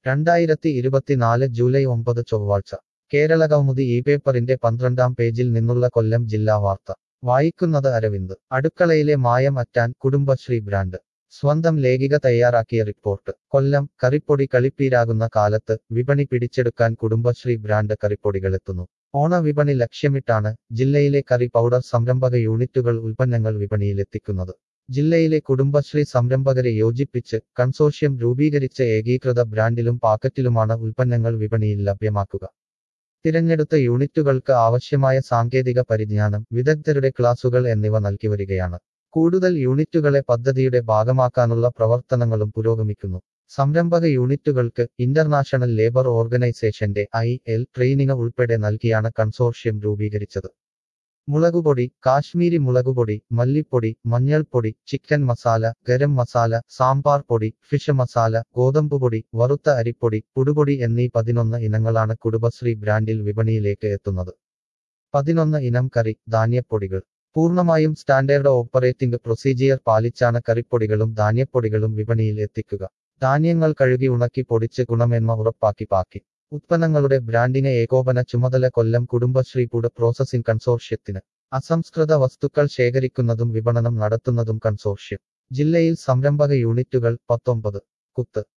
രണ്ടായിരത്തി ഇരുപത്തിനാല് ജൂലൈ ഒമ്പത് ചൊവ്വാഴ്ച കേരളകൗമുദി ഈ പേപ്പറിന്റെ പന്ത്രണ്ടാം പേജിൽ നിന്നുള്ള കൊല്ലം ജില്ലാ വാർത്ത വായിക്കുന്നത് അരവിന്ദ് അടുക്കളയിലെ മായം അറ്റാൻ കുടുംബശ്രീ ബ്രാൻഡ് സ്വന്തം ലേഖിക തയ്യാറാക്കിയ റിപ്പോർട്ട് കൊല്ലം കറിപ്പൊടി കളിപ്പീരാകുന്ന കാലത്ത് വിപണി പിടിച്ചെടുക്കാൻ കുടുംബശ്രീ ബ്രാൻഡ് കറിപ്പൊടികളെത്തുന്നു ഓണവിപണി ലക്ഷ്യമിട്ടാണ് ജില്ലയിലെ കറി പൗഡർ സംരംഭക യൂണിറ്റുകൾ ഉൽപ്പന്നങ്ങൾ വിപണിയിലെത്തിക്കുന്നത് ജില്ലയിലെ കുടുംബശ്രീ സംരംഭകരെ യോജിപ്പിച്ച് കൺസോഷ്യം രൂപീകരിച്ച ഏകീകൃത ബ്രാൻഡിലും പാക്കറ്റിലുമാണ് ഉൽപ്പന്നങ്ങൾ വിപണിയിൽ ലഭ്യമാക്കുക തിരഞ്ഞെടുത്ത യൂണിറ്റുകൾക്ക് ആവശ്യമായ സാങ്കേതിക പരിജ്ഞാനം വിദഗ്ധരുടെ ക്ലാസുകൾ എന്നിവ നൽകി വരികയാണ് കൂടുതൽ യൂണിറ്റുകളെ പദ്ധതിയുടെ ഭാഗമാക്കാനുള്ള പ്രവർത്തനങ്ങളും പുരോഗമിക്കുന്നു സംരംഭക യൂണിറ്റുകൾക്ക് ഇന്റർനാഷണൽ ലേബർ ഓർഗനൈസേഷന്റെ ഐ എൽ ട്രെയിനിങ് ഉൾപ്പെടെ നൽകിയാണ് കൺസോർഷ്യം രൂപീകരിച്ചത് മുളകുപൊടി കാശ്മീരി മുളകുപൊടി മല്ലിപ്പൊടി മഞ്ഞൾപ്പൊടി ചിക്കൻ മസാല ഗരം മസാല സാമ്പാർ പൊടി ഫിഷ് മസാല ഗോതമ്പുപൊടി വറുത്ത അരിപ്പൊടി പുടുപൊടി എന്നീ പതിനൊന്ന് ഇനങ്ങളാണ് കുടുംബശ്രീ ബ്രാൻഡിൽ വിപണിയിലേക്ക് എത്തുന്നത് പതിനൊന്ന് ഇനം കറി ധാന്യപ്പൊടികൾ പൂർണ്ണമായും സ്റ്റാൻഡേർഡ് ഓപ്പറേറ്റിംഗ് പ്രൊസീജിയർ പാലിച്ചാണ് കറിപ്പൊടികളും ധാന്യപ്പൊടികളും വിപണിയിൽ എത്തിക്കുക ധാന്യങ്ങൾ കഴുകി ഉണക്കി പൊടിച്ച് ഗുണമേന്മ ഉറപ്പാക്കി പാക്കി ഉത്പന്നങ്ങളുടെ ബ്രാൻഡിന് ഏകോപന ചുമതല കൊല്ലം കുടുംബശ്രീ ഫുഡ് പ്രോസസിംഗ് കൺസോർഷ്യത്തിന് അസംസ്കൃത വസ്തുക്കൾ ശേഖരിക്കുന്നതും വിപണനം നടത്തുന്നതും കൺസോർഷ്യം ജില്ലയിൽ സംരംഭക യൂണിറ്റുകൾ പത്തൊമ്പത് കുത്ത്